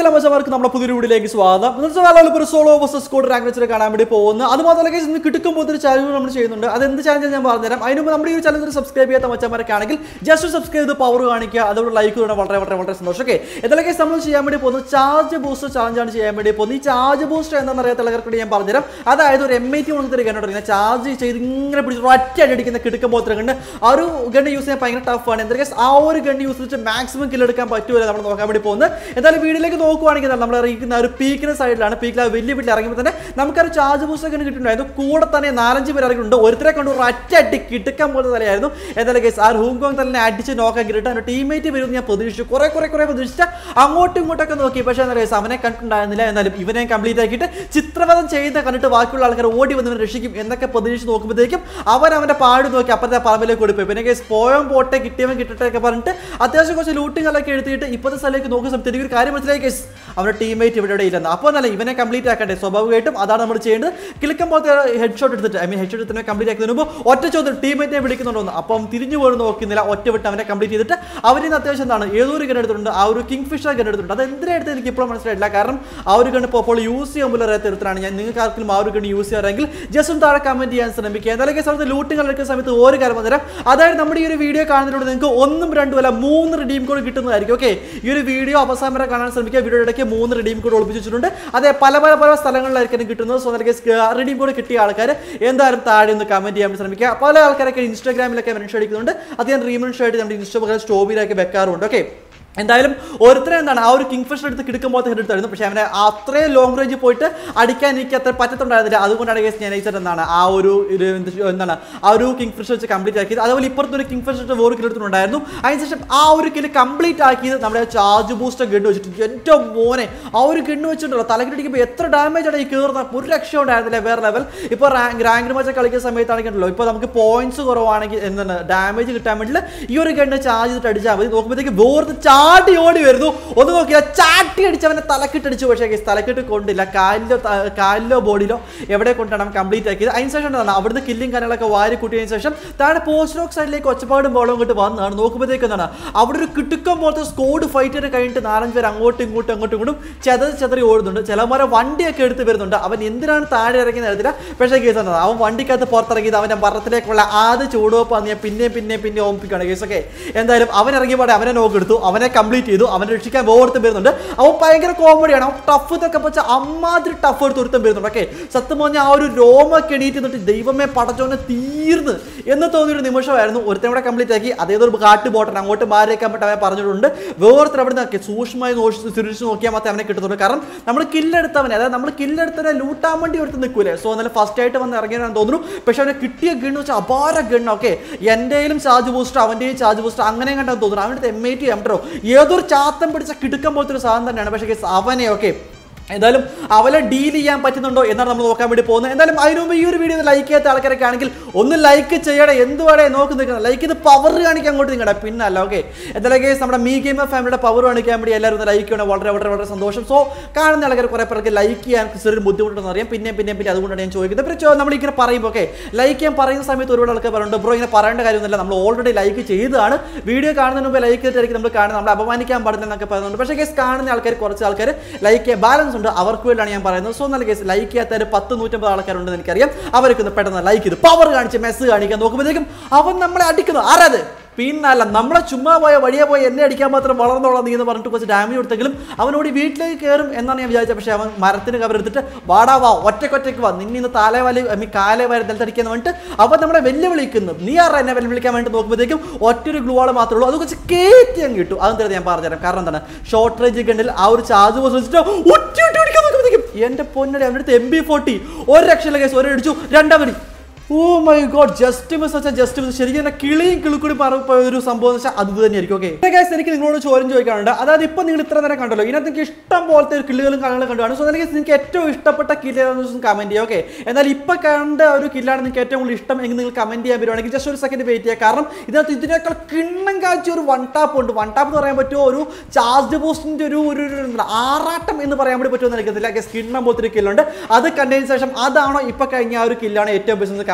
Hello മച്ചമാർക്ക് നമ്മുടെ പുതിയൊരു വീഡിയോയിലേക്ക് സ്വാഗതം ഇന്നത്തെ വേളയിൽ ഇപ്പോൾ ഒരു സോളോ വേഴ്സസ് സ്കോഡ് റാങ്ക് വെച്ചിട്ട് കാണാൻ വേണ്ടി പോകുന്നു അത് മാത്രമല്ല guys, ഇന്ന് കിട്ടുമ്പോൾ ഒരു ചാലഞ്ച് നമ്മൾ ചെയ്യുന്നുണ്ട് അത് എന്ത് ചാലഞ്ച് ഞാൻ പറഞ്ഞുതരാം അതിന് മുമ്പ് നമ്മുടെ ഈ ഒരു ചാലഞ്ച് സബ്സ്ക്രൈബ് ചെയ്യാത്ത മച്ചന്മാരൊക്കെ ആണെങ്കിൽ ജസ്റ്റ് സബ്സ്ക്രൈബ് ചെയ്ത് പവർ കാണിക്കുക അതോടെ ലൈക്ക് ചെയ്യണം വളരെ വളരെ വളരെ സന്തോഷം ഓക്കെ എന്തായാലും guys, നമ്മൾ ചെയ്യാൻ വേണ്ടി പോകുന്നത് ചാർജ് ബൂസ്റ്റർ ചാലഞ്ചാണ് ചെയ്യാൻ വേണ്ടി പോകുന്നത് ഈ ചാർജ് ബൂസ്റ്റർ എന്താണെന്ന് അറിയാത്ത ആൾക്കാർക്ക് ഞാൻ പറഞ്ഞുതരാം അതായത് ഒരു എം ഐ ടി കൊണ്ടൊരു ഗണ്ണോട്ട് ഇങ്ങനെ ചാർജ് ചെയ്ത് ഇങ്ങനെ പിടിച്ച് ഒറ്റ അടി അടിക്കുന്ന കിടക്കുമ്പോൾ ഗണ്ണ് ആ ഒരു ഗണ്ണ് യൂസ് ചെയ്യാൻ ഭയങ്കര ടഫാണ് എന്താ guys, ആ ഒരു ഗണ്ണ് യൂസ് ചെയ്തിട്ട് മാക്സിമം കില്ലെടുക്കാൻ പറ്റുമല്ലോ നമ്മൾ നോക്കാൻ വേണ്ടി പോകുന്നത് എന്തായാലും വീഡിയോയിലേക്ക് നോക്കുവാണെങ്കിൽ നമ്മൾ ഇരിക്കുന്ന ഒരു പീക്കിന്റെ സൈഡിലാണ് പീക്കിൽ ആ വലിയ വീട്ടിൽ ഇറങ്ങുമ്പോൾ തന്നെ നമുക്കൊരു ചാർജ് ബൂസ്റ്റ് ഒക്കെ കിട്ടുന്നുണ്ടായിരുന്നു കൂടെ തന്നെ നാലഞ്ച് പേര് ഇറങ്ങിയിട്ടുണ്ട് ഒരുത്തരെ കൊണ്ട് ഒരു ഒറ്റ അടി കിടക്കാൻ പോലെ തലയായിരുന്നു എന്തായാലും കേസ് ആ ഹോങ്കോങ് തന്നെ അടിച്ച് നോക്കാൻ കിട്ടും എൻ്റെ ടീമേറ്റ് വരുമെന്ന് ഞാൻ പ്രതീക്ഷിച്ചു കുറെ കുറെ കുറെ പ്രതീക്ഷിച്ച അങ്ങോട്ടും ഇങ്ങോട്ടൊക്കെ നോക്കി പക്ഷേ എന്താ കേസ് അവനെ കണ്ടിട്ടുണ്ടായിരുന്നില്ല എന്നാലും ഇവനെ കംപ്ലീറ്റ് ആക്കിയിട്ട് ചിത്രവധം ചെയ്ത കണ്ടിട്ട് ബാക്കിയുള്ള ആൾക്കാർ ഓടി വന്നവൻ രക്ഷിക്കും എന്നൊക്കെ പ്രതീക്ഷിച്ച് നോക്കുമ്പോഴത്തേക്കും അവൻ അവന്റെ പാട് നോക്കി അപ്പുറത്തെ പറമ്പിലേക്ക് കൊടുക്കും പിന്നെ കേസ് പോയം പോട്ടെ കിട്ടിയവൻ കിട്ടട്ടെ ഒക്കെ പറഞ്ഞിട്ട് അത്യാവശ്യം കുറച്ച് ലൂട്ടുകളൊക്കെ എടുത്തിട്ട് ഇപ്പോഴത്തെ സ്ഥലത്തേക്ക് നോക്കുന്ന സമയത്ത് എനിക്ക് ഒരു കാര്യം മനസ്സിലായി കേസ് അവരുടെ ടീമേറ്റ് ഇവിടെ ഇവിടെ ഇല്ലെന്ന് അപ്പോൾ നല്ല ഇവനെ കംപ്ലീറ്റ് ആക്കണ്ടേ സ്വാഭാവികമായിട്ടും അതാണ് നമ്മൾ ചെയ്യേണ്ടത് കിളിക്കാൻ പോലത്തെ ഹെഡ് ഷോട്ട് എടുത്തിട്ട് ഐ മീൻ ഹെഡ് ഷോട്ട് എടുത്തിട്ട് കംപ്ലീറ്റ് ആക്കുന്നതിന് മുമ്പ് ഒറ്റ ചോദ്യം ടീമേറ്റിനെ വിളിക്കുന്നുണ്ടോ അപ്പം തിരിഞ്ഞു പോലും നോക്കുന്നില്ല ഒറ്റ വിട്ട് അവനെ കംപ്ലീറ്റ് ചെയ്തിട്ട് അവരിൽ നിന്ന് അത്യാവശ്യം എന്താണ് ഏതോ ഒരു ഗൺ എടുത്തിട്ടുണ്ട് ആ ഒരു കിങ് ഫിഷർ ഗൺ എടുത്തിട്ടുണ്ട് അത് എന്തിനാ എടുത്ത് എനിക്ക് ഇപ്പോഴും മനസ്സിലായിട്ടില്ല കാരണം ആ ഒരു ഗൺ ഇപ്പോൾ അപ്പോൾ യൂസ് ചെയ്യുമ്പോൾ അറിയാത്ത എടുത്തിട്ടാണ് ഞാൻ നിങ്ങൾക്ക് ആർക്കും ആ ഒരു ഗൺ യൂസ് ചെയ്യാറെങ്കിൽ ജസ്റ്റ് ഒന്ന് താഴെ കമന്റ് ചെയ്യാൻ ശ്രമിക്കുക എന്തായാലും സമയത്ത് ലൂട്ടുകൾ എടുക്കുന്ന സമയത്ത് ഒരു കാര്യം പറഞ്ഞുതരാം അതായത് നമ്മുടെ ഈ ഒരു വീഡിയോ കാണുന്നതിലൂടെ നിങ്ങൾക്ക് ഒന്നും രണ്ടും അല്ല മൂന്ന് റിഡീം കോഡ് കിട്ടുന്നതായിരിക്കും ഓക്കെ ഈ ഒരു വീഡിയോ അവസാനം വരെ കാണാൻ ശ്രമിക്കുക വീഡിയോ ഇടയ്ക്ക് മൂന്ന് റിഡീം കോഡ് ഒളിപ്പിച്ച് വെച്ചിട്ടുണ്ട് അതെ പല പല പല സ്ഥലങ്ങളിലായിരിക്കും കിട്ടുന്നത് സോ അതിലേക്ക് റിഡീം കോഡ് കിട്ടിയ ആൾക്കാർ എന്തായാലും താഴെ ഒന്ന് കമന്റ് ചെയ്യാൻ ശ്രമിക്കുക പല ആൾക്കാരൊക്കെ ഇൻസ്റ്റാഗ്രാമിലൊക്കെ മെൻഷൻ അടിക്കുന്നുണ്ട് അത് ഞാൻ റീമെൻഷൻ ആയിട്ട് നമ്മുടെ ഇൻസ്റ്റാഗ്രാം സ്റ്റോറിയിലൊക്കെ വെക്കാറുണ്ട് ഓക്കെ എന്തായാലും ഒരുത്തരം എന്താണ് ആ ഒരു കിങ് ഫിഷർ എടുത്ത് കിടക്കുമ്പോൾ ഹെഡ് എടുത്തായിരുന്നു പക്ഷേ അവനെ അത്രയും ലോങ് റേഞ്ച് പോയിട്ട് അടിക്കാൻ എനിക്ക് അത്ര പറ്റത്തുണ്ടായിരുന്നില്ല അതുകൊണ്ടാണ് കേസ് ഞാൻ അയച്ചത് എന്താണ് ആ ഒരു ഒരു എന്ത് എന്താണ് ആ ഒരു കിങ് ഫിഷർ വെച്ച് കംപ്ലീറ്റ് ആക്കിയത് അതുപോലെ ഇപ്പുറത്ത് ഒരു കിങ് ഫിഷർ വേറെ കിൽ എടുത്തിട്ടുണ്ടായിരുന്നു അതിനുശേഷം ആ ഒരു കില് കംപ്ലീറ്റ് ആക്കിയത് നമ്മുടെ ചാർജ് ബൂസ്റ്റർ ഗണ്ണ് വെച്ചിട്ട് എൻ്റെ മോനെ ആ ഒരു ഗണ്ണ് വെച്ചിട്ടുണ്ടല്ലോ തലക്കിടിക്കുമ്പോൾ എത്ര ഡാമേജ് ആണ് ഈ കയറുന്ന ഒരു രക്ഷ ഉണ്ടായിരുന്നില്ല വേറെ ലെവൽ ഇപ്പോൾ റാങ്ക് റാങ്ക് മാച്ച് കളിക്കുന്ന സമയത്താണെങ്കിലോ ഇപ്പോൾ നമുക്ക് പോയിന്റ്സ് കുറവാണെങ്കിൽ എന്താണ് ഡാമേജ് കിട്ടാൻ വേണ്ടിയിട്ട് ഈ ഒരു ഗണ്ണ് ചാർജ് ചെയ്തിട്ട് അടിച്ചാൽ മതി നോക്കുമ്പോഴത്തേക്ക് വേർത്ത് ചാടി ഓടി വരുന്നു ഒന്ന് നോക്കിയാൽ ചാട്ടി അടിച്ച് അവനെ തലക്കിട്ടടിച്ചു പക്ഷേ guys, തലക്കിട്ട് കൊണ്ടില്ല കാലിലോ ത- കാലിലോ ബോഡിയിലോ എവിടെ കൊണ്ടാണ് അവൻ കംപ്ലീറ്റ് ആക്കിയത് അതിന് ശേഷം എന്താണ് അവിടുന്ന് കില്ലിങ് കാര്യങ്ങളൊക്കെ വാരി കൂട്ടിയതിന് ശേഷം താഴെ പോസ്റ്റ് റോക്ക് സൈഡിലേക്ക് ഒച്ചപ്പാടും ബോളും ഇങ്ങോട്ട് വന്നതാണ് നോക്കുമ്പോഴത്തേക്ക് എന്താണ് അവിടെ ഒരു കിട്ടുക്കം പോലത്തെ സ്കോഡ് ഫൈറ്റർ കഴിഞ്ഞിട്ട് നാലഞ്ച് പേര് അങ്ങോട്ടും ഇങ്ങോട്ടും അങ്ങോട്ടും ഇങ്ങോട്ടും ചെതറി ചെതറി ഓടുന്നുണ്ട് ചിലമാരെ വണ്ടിയൊക്കെ എടുത്ത് വരുന്നുണ്ട് അവൻ എന്തിനാണ് താഴെ ഇറങ്ങി അറിയത്തില്ല പക്ഷേ കേസ് എന്താണ് അവൻ വണ്ടിക്കകത്ത് പുറത്തിറങ്ങിയത് അവൻ്റെ മറത്തിലേക്കുള്ള ആദ്യ ചൂടുവപ്പാന്ന് ഞാൻ പിന്നെയും പിന്നെയും പിന്നെ ഓമ്പിക്കാണ് കേസ് ഒക്കെ എന്തായാലും അവൻ ഇറങ്ങിയ പാടെ അവനെ നോക്കെടുത്തു അവനെ കംപ്ലീറ്റ് ചെയ്തു അവനെ രക്ഷിക്കാൻ ഓർത്തും വരുന്നുണ്ട് അവൻ ഭയങ്കര കോമഡിയാണ് അവൻ ടഫ് ഇതൊക്കെ വെച്ചാൽ അമ്മാതിരി ടഫ് എടുത്ത് ഒരുത്തം വരുന്നുണ്ട് ഓക്കെ സത്യം പറഞ്ഞാൽ ആ ഒരു രോമൊക്കെ എണീറ്റ് നിന്നിട്ട് ദൈവമേ പടച്ചോനെ തീർന്ന് എന്ന് തോന്നിയൊരു നിമിഷമായിരുന്നു ഒരുത്തൻ കൂടെ കംപ്ലീറ്റ് ആക്കി അതേതൊരു കാട്ട് പോട്ടൻ അങ്ങോട്ട് മാറിയേക്കാൻ പറ്റും അവൻ പറഞ്ഞിട്ടുണ്ട് വേറൊരുത്തർ അവിടെ നിന്ന് സൂക്ഷ്മമായി സുരക്ഷിച്ച് നോക്കിയാൽ മാത്രമേ അവനെ കിട്ടുന്നുള്ളൂ കാരണം നമ്മൾ കില്ലെടുത്തവനെ അതായത് നമ്മൾ കില്ലെടുത്തവനെ ലൂട്ടാൻ വേണ്ടി ഒരുത്ത് നിൽക്കൂലേ സോ എന്നാലും ഫസ്റ്റ് ആയിട്ട് വന്ന് ഇറങ്ങിയാണെന്ന് തോന്നുന്നു പക്ഷെ അവനെ കിട്ടിയ ഗണ്ണ് വെച്ചാൽ അപാര ഗണ്ണ് ഓക്കെ എൻ്റെയിലും ചാർജ് ബൂസ്റ്റർ അവൻ്റെയും ചാർജ് ബൂസ്റ്റർ അങ്ങനെ കണ്ടെന്ന് തോന്നുന്നു അവൻ്റെ എം ഐ ടി എംട്ടോ ഏതൊരു ചാത്തം പിടിച്ച കിടുക്കം പോലത്തെ ഒരു സാധനം തന്നെയാണ് പക്ഷേ guys, അവനെ ഓക്കെ എന്തായാലും അവരെ ഡീൽ ചെയ്യാൻ പറ്റുന്നുണ്ടോ എന്നാണ് നമ്മൾ നോക്കാൻ വേണ്ടി പോകുന്നത് എന്തായാലും അതിനു മുമ്പ് ഈ ഒരു വീഡിയോ ലൈക്ക് ചെയ്യാത്ത ആൾക്കാരൊക്കെ ആണെങ്കിൽ ഒന്ന് ലൈക്ക് ചെയ്യണേ എന്തുവാടേ നോക്കി നിൽക്കുന്നത് ലൈക്ക് ചെയ്ത് പവർ കാണിക്കാൻ അങ്ങോട്ട് നിങ്ങളുടെ പിന്നല്ല ഓക്കെ എന്തായാലും കേസ് നമ്മുടെ മീ ഗെയിമർ ഫാമിലിയുടെ പവർ കാണിക്കാൻ വേണ്ടി എല്ലാവരും ഒന്ന് ലൈക്ക് ചെയ്യണം വളരെ വളരെ വളരെ സന്തോഷം സോ കാണുന്ന ആൾക്കാർ കുറേ പേർക്ക് ലൈക്ക് ചെയ്യാൻ ചെറിയൊരു ബുദ്ധിമുട്ടുണ്ടെന്ന് അറിയാം പിന്നെ പിന്നെ പിന്നെ അതുകൊണ്ടാണ് ഞാൻ ചോദിക്കുന്നത് പിന്നെ ചോ- നമ്മൾ ഇങ്ങനെ പറയുമ്പോൾ ഓക്കെ ലൈക്ക് ചെയ്യാൻ പറയുന്ന സമയത്ത് ഒരുപാട് ആൾക്കാർ പറയുന്നുണ്ട് ബ്രോ ഇങ്ങനെ പറയേണ്ട കാര്യമൊന്നുമില്ല നമ്മൾ ഓൾറെഡി ലൈക്ക് ചെയ്തതാണ് വീഡിയോ കാണുന്നതിന് മുമ്പ് ലൈക്ക് ചെയ്തിട്ടായിരിക്കും നമ്മൾ കാണുന്നത് നമ്മൾ അപമാനിക്കാൻ പാടില്ല എന്നൊക്കെ പറയുന്നുണ്ട് പക്ഷേ കേസ് കാണുന്ന ആൾക്കാർ കുറച്ച് ആൾക്കാർ ലൈക്ക് ബാലൻസ് ഉണ്ട് അവർക്ക് വേണ്ടിയാണ് ഞാൻ പറയുന്നത് സോ നല്ല കേസ് ലൈക്ക് ചെയ്യാത്ത ഒരു പത്ത് നൂറ്റമ്പത് ആൾക്കാരുണ്ടെന്ന് എനിക്കറിയാം അവർക്ക് ഒന്ന് പെട്ടെന്ന് ലൈക്ക് ചെയ്ത് പവർ കാണിച്ച് മെസ്സ് കാണിക്കാൻ നോക്കുമ്പോഴത്തേക്കും അവൻ നമ്മളെ അടിക്കുന്നു ആരാത് പിന്നല്ല നമ്മളെ ചുമ്മാ പോയ വഴിയെ പോയി എന്നെ അടിക്കാൻ മാത്രം വളർന്നോളാം നീ എന്ന് പറഞ്ഞിട്ട് കുറച്ച് ഡാമേജ് കൊടുത്തെങ്കിലും അവനോട് വീട്ടിലേക്ക് കയറും എന്നാണ് ഞാൻ വിചാരിച്ചത് പക്ഷേ അവൻ മരത്തിന് കവരെടുത്തിട്ട് വാടാ വാ ഒറ്റക്കൊറ്റയ്ക്ക് വാ നിന്നെ ഇന്ന് താലേ വലി ഐ മീൻ കാലേ വരെ നിലത്തടിക്കാൻ പറഞ്ഞിട്ട് അവൻ നമ്മളെ വെല്ലുവിളിക്കുന്നു നീ ആരാ എന്നെ വെല്ലുവിളിക്കാൻ വേണ്ടി നോക്കുമ്പോഴത്തേക്കും ഒറ്റൊരു ഗ്ലൂ ആൾ മാത്രമേ ഉള്ളൂ അത് കുറച്ച് കയറ്റി അങ്ങ് കിട്ടും അതെന്താ ഞാൻ പറഞ്ഞുതരാം കാരണം എന്താണ് ഷോർട്ട് റേഞ്ച് ഗണ്ണിൽ ആ ഒരു ചാർജ് പോസ്റ്റ് വെച്ചിട്ട് ഒറ്റ ഒറ്റ അടിക്കാൻ നോക്കുമ്പോഴത്തേക്കും എന്റെ പൊന്നടി അവൻ്റെ അടുത്ത് എം ബി ഫോർട്ടി ഒരു രക്ഷയില്ല കേസ് ഒരു അടിച്ചു രണ്ടാമടി oh my god just miss വെച്ചാൽ ജസ്റ്റ് മിസ് ശരിക്കും എന്നെ കിളിയും കിളിക്കൂടി പറഞ്ഞ ഒരു സംഭവം എന്ന് വെച്ചാൽ അത് തന്നെയായിരിക്കും ഓക്കെ ഗൈസ് എനിക്ക് നിങ്ങളോട് ചോദ്യം ചോദിക്കാനുണ്ട് അതായത് ഇപ്പം നിങ്ങൾ ഇത്ര നേരം കണ്ടല്ലോ ഇതിനകത്ത് എനിക്ക് ഇഷ്ടം പോലത്തെ ഒരു കിള്ളുകളും കാര്യങ്ങളും കണ്ടുമാണ് സോ എനിക്ക് നിങ്ങൾക്ക് ഏറ്റവും ഇഷ്ടപ്പെട്ട കില്ല് കമന്റ് ചെയ്യുക ഓക്കെ എന്നാൽ ഇപ്പം കണ്ട ഒരു കില്ലാണ് നിങ്ങൾക്ക് ഏറ്റവും കൂടുതൽ ഇഷ്ടം എങ്കിൽ നിങ്ങൾ കമന്റ് ചെയ്യാൻ വരുവാണെങ്കിൽ ജസ്റ്റ് ഒരു സെക്കൻഡ് വെയിറ്റ് ചെയ്യുക കാരണം ഇതിനകത്ത് ഇതിനേക്കാൾ കിണ്ണം കാഴ്ച ഒരു വൺ ടാപ്പ് ഉണ്ട് വൺ ടാപ്പ് എന്ന് പറയാൻ പറ്റുമോ ഒരു ചാർജ് ബൂസ്റ്റിന്റെ ഒരു ഒരു ഒരു എന്താ, ആറാട്ടം എന്ന് പറയാൻ വേണ്ടി പറ്റുമെന്ന് എനിക്കത്തില്ല കിണ്ണം പോലത്തെ ഒരു കില്ലുണ്ട് അത് കണ്ടതിന് ശേഷം അതാണോ ഇപ്പൊ കഴിഞ്ഞ ആ ഒരു കില്ലാണ് ഏറ്റവും ബെസ്റ്റ് കമന്റ്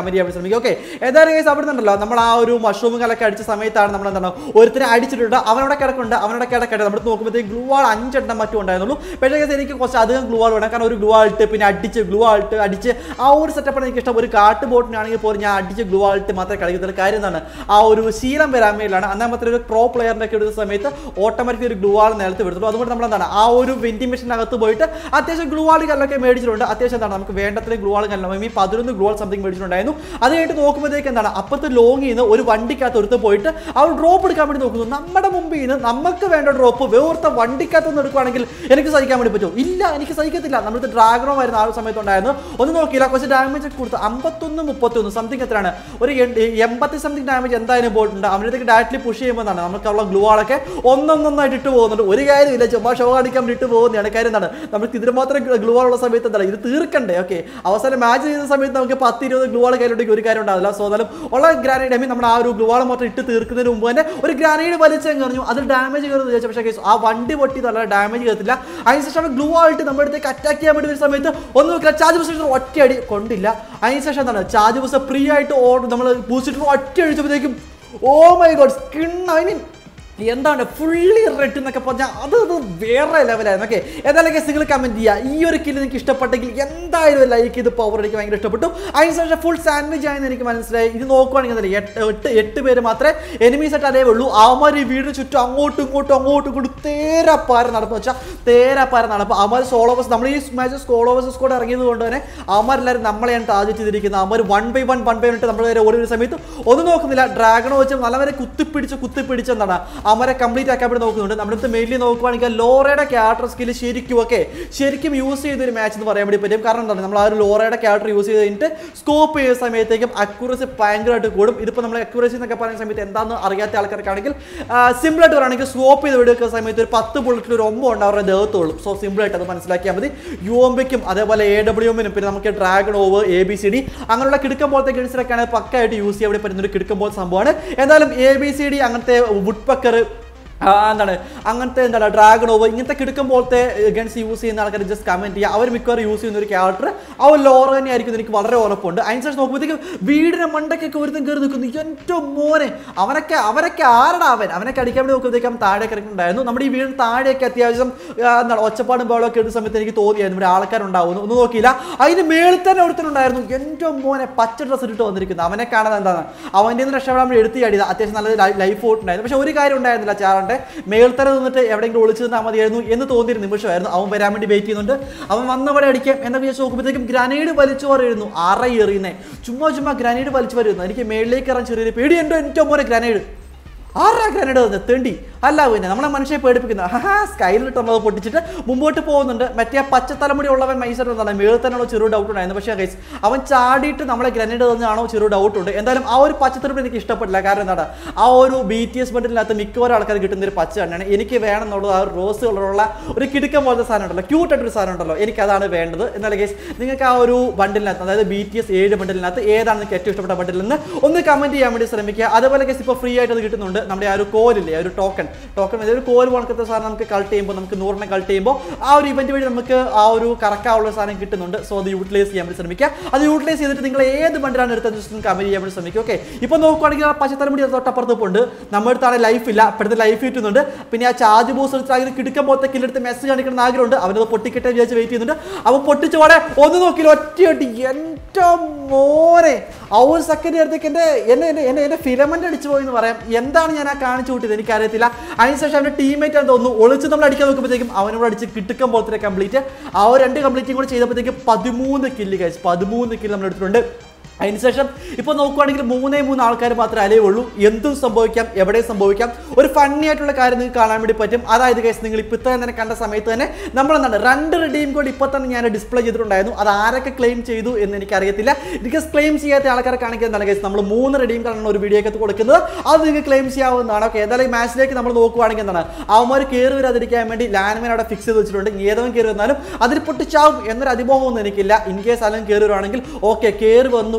കമന്റ് ചെയ്യാൻ വേണ്ടി ശ്രമിക്കും ഓക്കെ ഏതായാലും കേസ് അവിടെ നിന്നുണ്ടല്ലോ നമ്മൾ ആ ഒരു മഷ്റൂം കലൊക്കെ അടിച്ച സമയത്താണ് നമ്മൾ എന്താണ് ഒരുത്തിനെ അടിച്ചിട്ടുണ്ട് അവനവിടെ കിടക്കുന്നുണ്ട് അവനവിടെ കിടക്കട്ടെ നമ്മൾ നോക്കുമ്പോഴത്തേക്ക് ഗ്ലൂ ആൾ അഞ്ചെണ്ണം മറ്റും ഉണ്ടായിരുന്നുള്ളൂ പക്ഷേ കേസ് എനിക്ക് കുറച്ച് അധികം ഗ്ലൂ ആൾ വേണം കാരണം ഒരു ഗ്ലൂ ആൾട്ട് പിന്നെ അടിച്ച് ഗ്ലൂ ആൾട്ട് അടിച്ച് ആ ഒരു സെറ്റപ്പാണ് എനിക്ക് ഇഷ്ടം ഒരു കാട്ട് ബോട്ടിനാണെങ്കിൽ പോലും ഞാൻ അടിച്ച് ഗ്ലൂ ആൾട്ട് മാത്രമേ കളിക്കത്തുള്ളൂ കാര്യം എന്താണ് ആ ഒരു ശീലം വരാൻ വേണ്ടിയിലാണ് അന്നാമത്തെ ഒരു പ്രോ പ്ലെയറിൻ്റെ ഒക്കെ എടുത്ത സമയത്ത് ഓട്ടോമാറ്റിക് ഒരു ഗ്ലൂ ആൾ നിലത്ത് വിടുത്തുള്ളൂ അതുകൊണ്ട് നമ്മൾ എന്താണ് ആ ഒരു വെൻറ്റിംഗ് മെഷീനകത്ത് പോയിട്ട് അത്യാവശ്യം ഗ്ലൂ ആൾ കല്ലൊക്കെ മേടിച്ചിട്ടുണ്ട് അത്യാവശ്യം എന്താണ് നമുക്ക് വേണ്ടത്ര ഗ്ലൂ ആൾ കല്ലോ മീ പതിനൊന്ന് ഗ്ലൂ ആൾ സംതിങ് മേടിച്ചിട്ടുണ്ടായിരുന്നു അത് കഴിഞ്ഞിട്ട് നോക്കുമ്പോഴത്തേക്ക് എന്താണ് അപ്പുറത്ത് ലോങ്ങിൽ നിന്ന് ഒരു വണ്ടിക്കകത്ത് ഒരുത്ത് പോയിട്ട് ആ ഒരു ഡ്രോപ്പ് എടുക്കാൻ വേണ്ടി നോക്കുന്നു നമ്മുടെ മുമ്പിൽ നിന്ന് നമുക്ക് വേണ്ട ഡ്രോപ്പ് വേർത്ത വണ്ടിക്കകത്ത് നിന്ന് എടുക്കുവാണെങ്കിൽ എനിക്ക് സഹിക്കാൻ വേണ്ടി പറ്റുമോ ഇല്ല എനിക്ക് സഹിക്കത്തില്ല നമ്മുടെ ഡ്രാഗണോ വരുന്ന ആ ഒരു സമയത്തുണ്ടായിരുന്നു ഒന്ന് നോക്കിയില്ല കുറച്ച് ഡാമേജ് ഒക്കെ കൊടുത്ത് അമ്പത്തൊന്ന് മുപ്പത്തൊന്ന് സംതിങ് എത്രയാണ് ഒരു എൺ- എൺപത്തി സംതിങ് ഡാമേജ് എന്തായാലും പോയിട്ടുണ്ട് അവനടുത്തേക്ക് ഡയറക്റ്റ്ലി പുഷ് ചെയ്യുമ്പോൾ എന്താണ് നമുക്കുള്ള ഗ്ലൂ ആളൊക്കെ ഒന്നൊന്നൊന്നായിട്ട് ഇട്ട് പോകുന്നുണ്ട് ഒരു കാര്യമില്ല ചുമ്മാ ഷോ കാണിക്കാൻ വേണ്ടി ഇട്ട് പോകുന്നതാണ് കാര്യം എന്താണ് നമുക്ക് ഇതിന് മാത്രം ഗ്ലൂ ആൾ ഉള്ള സമയത്ത് എന്താണ് ഇത് തീർക്കണ്ടേ ഓക്കെ അവസാനം മാച്ച് ചെയ്യുന്ന സമയത്ത് നമുക്ക് പത്ത് ഇരുപത് ഗ്ലൂ ആൾ കയ്യിലുണ്ടെങ്കിൽ ഒരു കാര്യം ഉണ്ടാവില്ല സോ എന്നാലും ഉള്ള ഗ്രാനൈഡ് ഐ മീൻ നമ്മൾ ആ ഒരു ഗ്ലൂ ആൾ മാത്രം ഇട്ട് തീർക്കുന്നതിന് മുമ്പ് തന്നെ ഒരു ഗ്രാനൈഡ് വലിച്ചങ്ങ് എറിഞ്ഞു അതിൽ ഡാമേജ് കയറുന്നത് ചോദിച്ചാൽ പക്ഷേ കേസ് ആ വണ്ടി പൊട്ടി നല്ല ഡാമേജ് കയറത്തില്ല അതിനുശേഷം ഗ്ലൂ ആയിട്ട് നമ്മുടെ അടുത്തേക്ക് അറ്റാക്ക് ചെയ്യാൻ വേണ്ടി വരുന്ന സമയത്ത് ഒന്ന് നോക്കില്ല ചാർജ് ബൂസ്റ്റർ ഒറ്റയടി കൊണ്ടില്ല അതിനുശേഷം എന്താണ് ചാർജ് ബൂസ്റ്റർ ഫ്രീ ആയിട്ട് ഓർഡർ നമ്മൾ ബൂസ്റ്റ് ഒറ്റ അടിച്ചപ്പോഴത്തേക്കും oh my god skin I mean എന്താണ് ഫുള്ളി റെഡ് എന്നൊക്കെ പറഞ്ഞാൽ അത് അത് വേറെ ലെവലായിരുന്നു ഓക്കെ ഏതായാലും നിങ്ങൾ കമന്റ് ചെയ്യുക ഈ ഒരു കില്ല് നിങ്ങൾക്ക് ഇഷ്ടപ്പെട്ടെങ്കിൽ എന്തായാലും ലൈക്ക് ചെയ്ത് പവർ എനിക്ക് ഭയങ്കര ഇഷ്ടപ്പെട്ടു അതിനുശേഷം ഫുൾ സാൻഡ്വിച്ച് ആയെന്ന് എനിക്ക് മനസ്സിലായി ഇത് നോക്കുവാണെങ്കിൽ എന്താ എട്ട് എട്ട് എട്ട് പേര് മാത്രമേ എനിമീസ് ആയിട്ട് അതേ ഉള്ളൂ അവന്മാർ ഈ വീടിന് ചുറ്റും അങ്ങോട്ടും ഇങ്ങോട്ടും അങ്ങോട്ടും ഇങ്ങോട്ടും തേരാപ്പാര നടന്നു വെച്ചാൽ തേരാപ്പാര നടപ്പ് അവന്മാർ സോളോ ബസ് നമ്മൾ ഈ മാച്ച് സോളോ ബസ് സ്കോഡ് ഇറങ്ങിയത് കൊണ്ട് തന്നെ അവന്മാരെല്ലാവരും നമ്മളെയാണ് ടാർഗറ്റ് ചെയ്തിരിക്കുന്നത് അവന്മാർ one by one one by one നമ്മൾ നേരെ ഓടി വരുന്ന സമയത്ത് ഒന്നും നോക്കുന്നില്ല ഡ്രാഗണോ വെച്ച് നല്ലവരെ കുത്തിപ്പിടിച്ച് കുത്തിപ്പിടിച്ച് എന്താണ് അവരെ കംപ്ലീറ്റ് ആക്കാൻ വേണ്ടി നോക്കുന്നുണ്ട് നമ്മുടെ അടുത്ത് മെയിൻലി നോക്കുവാണെങ്കിൽ ലോറയുടെ ക്യാരക്ടർ സ്കിൽ ശരിക്കും ഒക്കെ ശരിക്കും യൂസ് ചെയ്തൊരു മാച്ച് എന്ന് പറയാൻ വേണ്ടി പറ്റും കാരണം എന്താണ് നമ്മൾ ആ ഒരു ലോറയുടെ ക്യാരക്ടർ യൂസ് ചെയ്ത് കഴിഞ്ഞിട്ട് സ്കോപ്പ് ചെയ്യുന്ന സമയത്തേക്കും അക്യൂറസി ഭയങ്കരമായിട്ട് കൂടും ഇതിപ്പോൾ നമ്മൾ അക്യൂറസി എന്നൊക്കെ പറയുന്ന സമയത്ത് എന്താണെന്ന് അറിയാത്ത ആൾക്കാർക്കാണെങ്കിൽ സിമ്പിളായിട്ട് പറയുകയാണെങ്കിൽ സ്കോപ്പ് ചെയ്ത് വെടിവെക്കുന്ന സമയത്ത് ഒരു പത്ത് ബുള്ളറ്റിൽ ഒരു ഒമ്പത് ഉണ്ട് അവരുടെ ദേഹത്തുള്ളൂ സോ സിമ്പിളായിട്ട് അത് മനസ്സിലാക്കിയാൽ മതി യു എംബിക്കും അതേപോലെ എ ഡബ്ല്യു എമ്മിനും പിന്നെ നമുക്ക് dragon of A B C D അങ്ങനെയുള്ള കിടക്കം പോലത്തെ ഗിഡ്സിലൊക്കെയാണ് പക്കായിട്ട് യൂസ് ചെയ്യാൻ വേണ്ടി പറ്റുന്ന ഒരു കിടക്കം പോലെ സംഭവമാണ് എന്തായാലും എ ബി സി ഡി അങ്ങനത്തെ വുഡ് പക്കർ ആ, എന്താണ് അങ്ങനത്തെ എന്താണ് ഡ്രാഗൺ ഓവർ ഇങ്ങനത്തെ കിടക്കും പോലത്തെ ഗൺസ് യൂസ് ചെയ്യുന്ന ആൾക്കാർ ജസ്റ്റ് കമന്റ് ചെയ്യുക അവർ മിക്കവാറും യൂസ് ചെയ്യുന്ന ഒരു ക്യാരക്ടർ ആ ഒരു ലോറ തന്നെ ആയിരിക്കും എന്ന് എനിക്ക് വളരെ ഉറപ്പുണ്ട് അതിനുശേഷം നോക്കുമ്പോഴത്തേക്കും വീടിന്റെ മണ്ടയ്ക്കൊക്കെ ഒരുത്തും കയറി നിൽക്കുന്നു എൻ്റെ മോനെ അവനൊക്കെ അവരൊക്കെ ആരടാ അവൻ അവനൊക്കെ അടിക്കാൻ വേണ്ടി നോക്കുമ്പോഴത്തേക്കും അവൻ താഴെ കിടക്കുന്നുണ്ടായിരുന്നു നമ്മുടെ ഈ വീടിന് താഴെയൊക്കെ അത്യാവശ്യം ആ, എന്താണ് ഒച്ചപ്പാടും ബഹളമൊക്കെ എടുത്ത സമയത്ത് എനിക്ക് തോന്നിയായിരുന്നു ഇവിടെ ആൾക്കാരുണ്ടാവുന്നു ഒന്നും നോക്കിയില്ല അതിന് മേളിൽ തന്നെ ഒരുത്തനുണ്ടായിരുന്നു എൻ്റെ മോനെ പച്ച ഡ്രസ്സ് ഇട്ട് വന്നിരിക്കുന്നു അവനെ കാണാൻ എന്താണ് അവൻ്റെ നിന്ന് രക്ഷപ്പെടാൻ വേണ്ടി എടുത്ത് ചാടിയത് അത്യാവശ്യം നല്ല ലൈഫ് ഉണ്ടായിരുന്നു പക്ഷെ ഒരു കാര്യം ഉണ്ടായിരുന്നില്ല ചാറിന്റെ മേൽത്തര നിന്നിട്ട് എവിടെയെങ്കിലും ഒളിച്ചു നിന്നാൽ മതിയായിരുന്നു എന്ന് തോന്നിയൊരു നിമിഷമായിരുന്നു അവൻ വരാൻ വേണ്ടി വെയിറ്റ് ചെയ്യുന്നുണ്ട് അവൻ വന്നവിടെ അടിക്കാം എന്നൊക്കെ വിചാരിച്ച് നോക്കുമ്പോഴത്തേക്കും ഗ്രനേഡ് വലിച്ചു പറയുന്നു അറ എറിയുന്നേ ചുമ്മാ ചുമ്മാ ഗ്രനേഡ് വലിച്ചു വരുന്നു എനിക്ക് മേളിലേക്ക് ഇറങ്ങാൻ ചെറിയൊരു പേടി എൻ്റെ എൻ്റെ മോനെ ഗ്രനേഡ് ആറാ ഗ്രനേഡ് തന്നെ തെണ്ടി അല്ല പിന്നെ നമ്മളെ മനുഷ്യരെ പേടിപ്പിക്കുന്ന ഹാ സ്കൈലിട്ട് നമ്മൾ പൊട്ടിച്ചിട്ട് മുമ്പോട്ട് പോകുന്നുണ്ട് മറ്റേ ആ പച്ച തലമുടി ഉള്ളവൻ മൈസർ എന്താണ് മേളിൽ തന്നെയുള്ള ചെറു ഡൗട്ട് ഉണ്ടായിരുന്നു പക്ഷേ ഗൈസ് അവൻ ചാടിയിട്ട് നമ്മളെ ഗ്രനേഡ് തന്നെയാണോ ചെറു ഡൗട്ട് ഉണ്ട് എന്തായാലും ആ ഒരു പച്ച തലമുടി എനിക്ക് ഇഷ്ടപ്പെട്ടില്ല കാരണം എന്താണ് ആ ഒരു ബി ടി എസ് ബണ്ടിനകത്ത് മിക്കവാറും ആൾക്കാർ കിട്ടുന്ന ഒരു പച്ച തന്നെയാണ് എനിക്ക് വേണം എന്നുള്ളത് ആ ഒരു റോസ് കളറുള്ള ഒരു കിടുക്കം പോലത്തെ സാധനം ഉണ്ടല്ലോ ക്യൂട്ട് ആയിട്ടൊരു സാധനം ഉണ്ടല്ലോ എനിക്ക് അതാണ് വേണ്ടത് എന്നാൽ ഗൈസ് നിങ്ങൾക്ക് ആ ഒരു ബണ്ടിലിനകത്ത് അതായത് ബി ടി എസ് ഏഴ് ബണ്ടിലിനകത്ത് ഏതാണ് നിങ്ങൾക്ക് ഏറ്റവും ഇഷ്ടപ്പെട്ട ബണ്ടിൽ നിന്ന് ഒന്ന് കമന്റ് ചെയ്യാൻ വേണ്ടി ശ്രമിക്കുക അതുപോലെ ഗൈസ് ഇപ്പോൾ ഫ്രീ ആയിട്ട് അത് കിട്ടുന്നുണ്ട് നമ്മുടെ ആ ഒരു കോലില്ലേ ആ ഒരു ടോക്കൺ ടോക്കൺ ഒരു കോൽ കണക്കത്തെ സാധനം നമുക്ക് കളക്ട് ചെയ്യുമ്പോൾ നമുക്ക് നൂറിനെ കളക്ട് ചെയ്യുമ്പോൾ ആ ഒരു ഇവന്റ് വഴി നമുക്ക് ആ ഒരു കറക്കാനുള്ള സാധനം കിട്ടുന്നുണ്ട് സോ അത് യൂട്ടിലൈസ് ചെയ്യാൻ വേണ്ടി ശ്രമിക്കുക അത് യൂട്ടിലൈസ് ചെയ്തിട്ട് നിങ്ങൾ ഏത് ബണ്ടിലാണ് എടുത്തത് ജസ്റ്റ് കമന്റ് ചെയ്യാൻ വേണ്ടി ശ്രമിക്കുക ഓക്കെ ഇപ്പോൾ നോക്കുവാണെങ്കിൽ ആ പച്ചത്തലമുടി തൊട്ടപ്പുറത്ത് ഉണ്ട് നമ്മുടെ അടുത്താണ് ലൈഫ് ഇല്ല അപ്പോഴത്തെ ലൈഫ് കിട്ടുന്നുണ്ട് പിന്നെ ആ ചാർജ് ബൂസ് എടുത്ത് അതിന് കിടക്കാൻ പോലത്തെ കില്ലെടുത്ത് മെസ്സേജ് കാണിക്കണം ആഗ്രഹമുണ്ട് അവനത് പൊട്ടിക്കട്ടെ വിചാരിച്ച് വെയിറ്റ് ചെയ്യുന്നുണ്ട് അവൻ പൊട്ടിച്ചോടെ ഒന്ന് നോക്കിയില്ല ഒറ്റയൊട്ടി എൻ്റെ മോനെ ആ ഒരു സെക്കൻഡ് നേരത്തേക്ക് എൻ്റെ എന്നെ എന്നെ എന്നെ എൻ്റെ ഫിലമെൻ്റ് അടിച്ചു പോയി എന്ന് പറയാം എന്താണ് ഞാൻ ആ കാണിച്ചു കൂട്ടിയത് എനിക്കറിയത്തില്ല അതിനുശേഷം അവൻ്റെ ടീമേറ്റ് ആണെന്ന് തോന്നുന്നു ഒളിച്ച് നമ്മൾ അടിക്കാൻ നോക്കുമ്പോഴത്തേക്കും അവനോട് അടിച്ച് കിട്ടുക്കം പോലത്തെ കംപ്ലീറ്റ് ആ ഒരു രണ്ട് കംപ്ലീറ്റും കൂടെ ചെയ്തപ്പോഴത്തേക്ക് പതിമൂന്ന് കില്ല് കഴിച്ചു പതിമൂന്ന് കില്ല് നമ്മൾ എടുത്തിട്ടുണ്ട് അതിനുശേഷം ഇപ്പോൾ നോക്കുവാണെങ്കിൽ മൂന്നേ മൂന്ന് ആൾക്കാർ മാത്രമേ അലേ ഉള്ളൂ എന്തും സംഭവിക്കാം എവിടെ സംഭവിക്കാം ഒരു ഫണ്ണി ആയിട്ടുള്ള കാര്യം നിങ്ങൾക്ക് കാണാൻ വേണ്ടി പറ്റും അതായത് കേസ് നിങ്ങൾ ഇപ്പോൾ ഇത്ര തന്നെ കണ്ട സമയത്ത് തന്നെ നമ്മൾ എന്താണ് രണ്ട് റെഡീം കോഡ് ഇപ്പോൾ തന്നെ ഞാൻ ഡിസ്പ്ലേ ചെയ്തിട്ടുണ്ടായിരുന്നു അത് ആരൊക്കെ ക്ലെയിം ചെയ്തു എന്ന് എനിക്കറിയത്തില്ല എനിക്ക് ക്ലെയിം ചെയ്യാത്ത ആൾക്കാരെ കാണിക്കുക എന്താണ് കേസ് നമ്മൾ മൂന്ന് റെഡീം കാർഡാണ് ഒരു വീഡിയോ ഒക്കെ കൊടുക്കുന്നത് അത് നിങ്ങൾക്ക് ക്ലെയിം ചെയ്യാവുന്നതാണ് ഓക്കെ ഏതായാലും ഈ മാച്ചിലേക്ക് നമ്മൾ നോക്കുവാണെങ്കിൽ എന്താണ് അവന്മാർ കയറി വരാതിരിക്കാൻ വേണ്ടി ലാൻഡ്മാൻ അവിടെ ഫിക്സ് ചെയ്ത് വെച്ചിട്ടുണ്ട് ഇനി ഏതവൻ കയറി വന്നാലും അതിൽ പൊട്ടിച്ചാവും എന്നൊരു അതിമോഹമൊന്നും എനിക്കില്ല ഇൻ കേസ് അല്ലെങ്കിൽ കയറി വരുവാണെങ്കിൽ ഓക്കെ കയറി വന്നു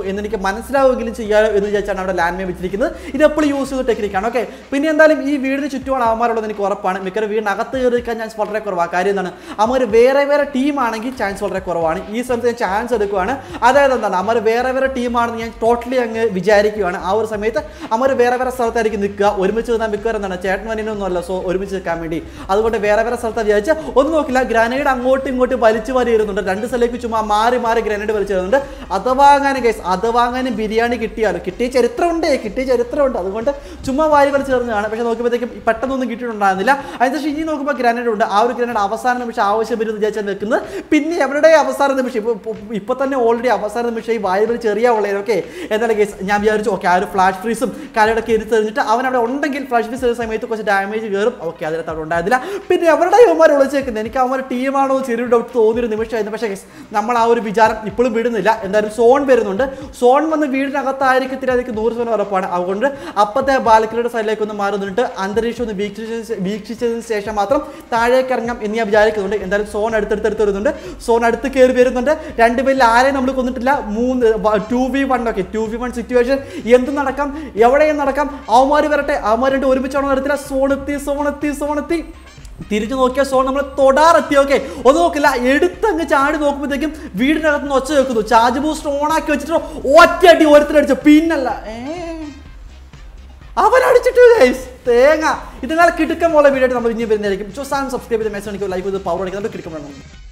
എന്നെനിക്ക് മനസ്സിലാവുമെങ്കിലും ചെയ്യാമോ എന്ന് വിചാരിച്ചാണ് അവിടെ ലാൻഡ് മൈൻ വെച്ചിരിക്കുന്നത് ഇത് എപ്പോഴും യൂസ് ചെയ്ത ടെക്നിക്കാണ് ഓക്കെ പിന്നെ എന്തായാലും ഈ വീടിന് ചുറ്റുമാണ് അവന്മാരുള്ളത് എനിക്ക് ഉറപ്പാണ് മിക്കവാറും വീടിനകത്ത് കയറിക്കാൻ ചാൻസ് വളരെ കുറവാണ് കാര്യം എന്താണ് അവർ വേറെ വേറെ ടീമാണെങ്കിൽ ചാൻസ് വളരെ കുറവാണ് ഈ സമയത്ത് ഞാൻ ചാൻസ് എടുക്കുവാണ് അതായത് എന്താണ് അവർ വേറെ വേറെ ടീമാണെന്ന് ഞാൻ ടോട്ടലി അങ്ങ് വിചാരിക്കുകയാണ് ആ ഒരു സമയത്ത് അവർ വേറെ വേറെ സ്ഥലത്തായിരിക്കും നിൽക്കുക ഒരുമിച്ച് നിന്നാൽ മിക്കവാറും എന്താണ് ചേട്ടൻ വനിനൊന്നും അല്ല സോ ഒരുമിച്ച് നിൽക്കാൻ വേണ്ടി അതുകൊണ്ട് വേറെ വേറെ സ്ഥലത്ത് വിചാരിച്ച് ഒന്നും നോക്കില്ല ഗ്രനേഡ് അങ്ങോട്ടും ഇങ്ങോട്ടും വലിച്ചു വാരി ഇരുന്നുണ്ട് രണ്ട് സ്ഥലത്തേക്ക് ചുമ്മാ മാറി മാറി ഗ്രനേഡ് വലിച്ചു വരുന്നുണ്ട് അത് വാങ്ങാനും കേസ് അത് വാങ്ങാനും ബിരിയാണി കിട്ടിയാലോ കിട്ടിയ ചരിത്രമുണ്ട് കിട്ടിയ ചരിത്രമുണ്ട് അതുകൊണ്ട് ചുമ്മാ വാരി വലിച്ചു ചേർന്നതാണ് പക്ഷെ നോക്കുമ്പോഴത്തേക്കും പെട്ടെന്നൊന്നും കിട്ടിയിട്ടുണ്ടായിരുന്നില്ല അതിനുശേഷം ഇനി നോക്കുമ്പോൾ ഗ്രനേഡ് ഉണ്ട് ആ ഒരു ഗ്രനേഡ് അവസാന നിമിഷം ആവശ്യം വരും എന്ന് വിചാരിച്ചാൽ വെക്കുന്നത് പിന്നെ എവിടെ അവസാന നിമിഷം ഇപ്പോൾ ഇപ്പോൾ തന്നെ ഓൾറെഡി അവസാന നിമിഷം ഈ വാരി വലിച്ച് ചെറിയ ഉള്ളത് ഓക്കെ എന്നാലും കേസ് ഞാൻ വിചാരിച്ചു ഓക്കെ ആ ഒരു ഫ്ലാഷ് ഫ്രീസും കാര്യങ്ങളൊക്കെ ഇരുത്ത് എറിഞ്ഞിട്ട് അവൻ അവിടെ ഉണ്ടെങ്കിൽ ഫ്ലാഷ് ഫ്രീസ് ചെയ്യുന്ന സമയത്ത് കുറച്ച് ഡാമേജ് കയറും ഓക്കെ അതിനകത്ത് അവിടെ ഉണ്ടായിരുന്നില്ല പിന്നെ എവിടെ അവന്മാർ വിളിച്ചേക്കുന്നത് എനിക്ക് അവന്മാർ ടീമാണോ ചെറിയ ഡൗട്ട് തോന്നിയൊരു നിമിഷമായിരുന്നു പക്ഷേ guys, നമ്മൾ ആ ഒരു വിചാരം ഇപ്പോഴും വിടുന്നില്ല എന്തായാലും സോൺ വരുന്നുണ്ട് സോൺ വന്ന് വീടിനകത്തായിരിക്കത്തില്ല അതിലേക്ക് നൂറ് ശതമാനം ഉറപ്പാണ് അതുകൊണ്ട് അപ്പത്തെ ബാൽക്കണിയുടെ സൈഡിലേക്ക് ഒന്ന് മാറി നിന്നിട്ട് അന്തരീക്ഷം ഒന്ന് വീക്ഷിച്ച വീക്ഷിച്ചതിന് ശേഷം മാത്രം താഴേക്ക് ഇറങ്ങാം എന്ന് ഞാൻ വിചാരിക്കുന്നുണ്ട് എന്തായാലും സോൺ അടുത്തടുത്ത് വരുന്നുണ്ട് സോൺ അടുത്ത് കയറി വരുന്നുണ്ട് രണ്ടുപേരിൽ ആരെയും നമ്മൾ കൊന്നിട്ടില്ല മൂന്ന് ടു വി വൺ ഒക്കെ ടു വി വൺ സിറ്റുവേഷൻ എന്ത് നടക്കാം എവിടെയും നടക്കാം അവന്മാർ വരട്ടെ അവന്മാർ രണ്ട് ഒരുമിച്ചാണോ നടത്തില്ല സോണെത്തി സോണെത്തി സോണെത്തി തിരിഞ്ഞു നോക്കിയ സോൺ നമ്മൾ തൊടാറെത്തി ഓക്കെ ഒന്ന് നോക്കില്ല എടുത്തങ്ങ് ചാടി നോക്കുമ്പോഴത്തേക്കും വീടിനകത്ത് നിന്ന് ഒച്ച വെക്കുന്നു ചാർജ് ബൂസ്റ്റർ ഓൺ ആക്കി വെച്ചിട്ട് ഒറ്റയടി ഓരോരുത്തരടിച്ചു പിന്നല്ല ഏ അവൻ അടിച്ചിട്ട് guys. തേങ്ങ ഇതിനാളെ കിടക്കാൻ പോലെ വീഡിയോ നമ്മൾ ഇനി വരുന്നതായിരിക്കും സോ സാധനം സബ്സ്ക്രൈബ് ചെയ്ത് മെസ്സേജ് എനിക്ക് ലൈക്ക് ചെയ്ത് പവർ അടിക്കുന്നത് കിടക്കാൻ വേണം